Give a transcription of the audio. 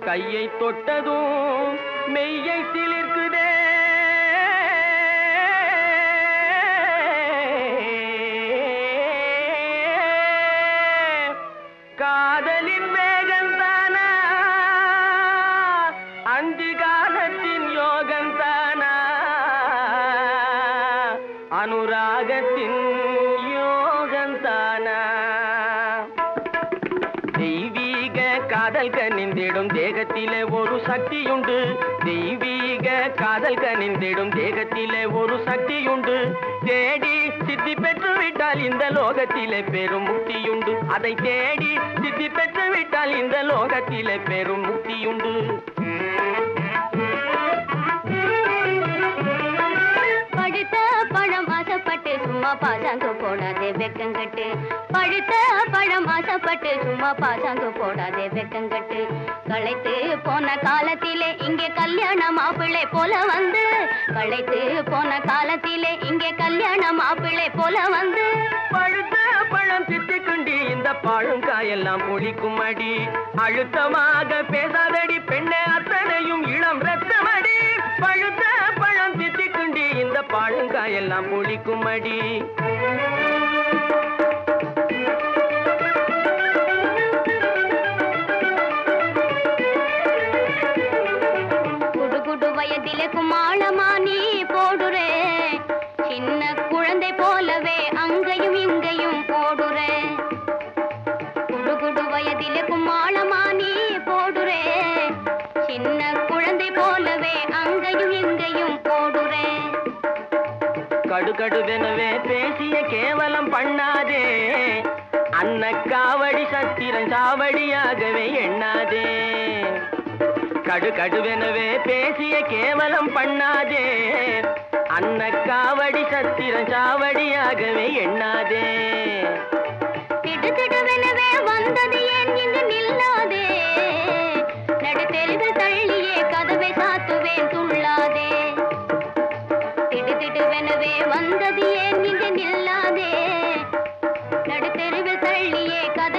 கையை தொட்டதும் மெய்யை சிலிர்க்குதே காதலின் வேகந்தானா அந்தி காலத்தின் யோகந்தானா அனுராகத்தின் யோகந்தானா தெய்வீக காதல் கனிந்திடும் தேகத்திலே ஒரு சக்தியுண்டு தெய்வீக காதல் கனிந்திடும் தேகத்திலே ஒரு சக்தியுண்டு தேடி சித்தி பெற்று விட்டால் இந்த லோகத்திலே பெரும் முக்தியுண்டு அதை தேடி சித்தி பெற்று விட்டால் இந்த லோகத்திலே பெரும் முக்தியுண்டு பழுத்த பழம் ஆசைப்பட்டு சும்மா பாசாங்கு போடாதே வெக்கங்கட்டு பழுத்த பழம் ஆசைப்பட்டு சும்மா பாசாங்கு போடாதே வெக்கங்கட்டு களைத்து போன காலத்திலே இங்கே கல்யாண மாப்பிள்ளை போல வந்து களைத்து போன காலத்திலே இங்கே கல்யாண மாப்பிள்ளை போல வந்து பழுத்த பழம் திட்டுக்குண்டி இந்த பழங்காயெல்லாம் ஒழிக்கும் அடி அழுத்தமாக பேசாதடி பெண்ணே அத்தனையும் இளம் ரத்தமடி பழுத்த பழம் திட்டுக்குண்டி இந்த பழங்காயெல்லாம் ஒழிக்கும் அடி குடு குடு வயதிலே குமாளமா நீ போடுறே சின்ன குழந்தை போலவே அங்கேயும் இங்கேயும் ஓடுறே குடு குடு வயதிலே குமாளமா நீ போடுறே சின்ன குழந்தை போலவே அங்கேயும் இங்கேயும் ஓடுறே கடுகடுவெனவே பேசிய கேவலம் பண்ணாதே அன்ன காவடி சத்திரன் சாவடியாகவே எண்ணாதே கடுகடுவெனவே பேசிய கேவலம் பண்ணாதே அன்ன காவடி சத்திரன் சாவடியாகவே எண்ணாதே திடுதிடுவெனவே வந்தது ஏன் இங்கு நில்லாதே நடுத்தெருவில் தள்ளியே கதவை சாத்துவேன் துள்ளாதே திடுதிடுவெனவே வந்தது ஏன் இங்கு நில்லாதே நடுத்தெருவில் தள்ளியே கதவை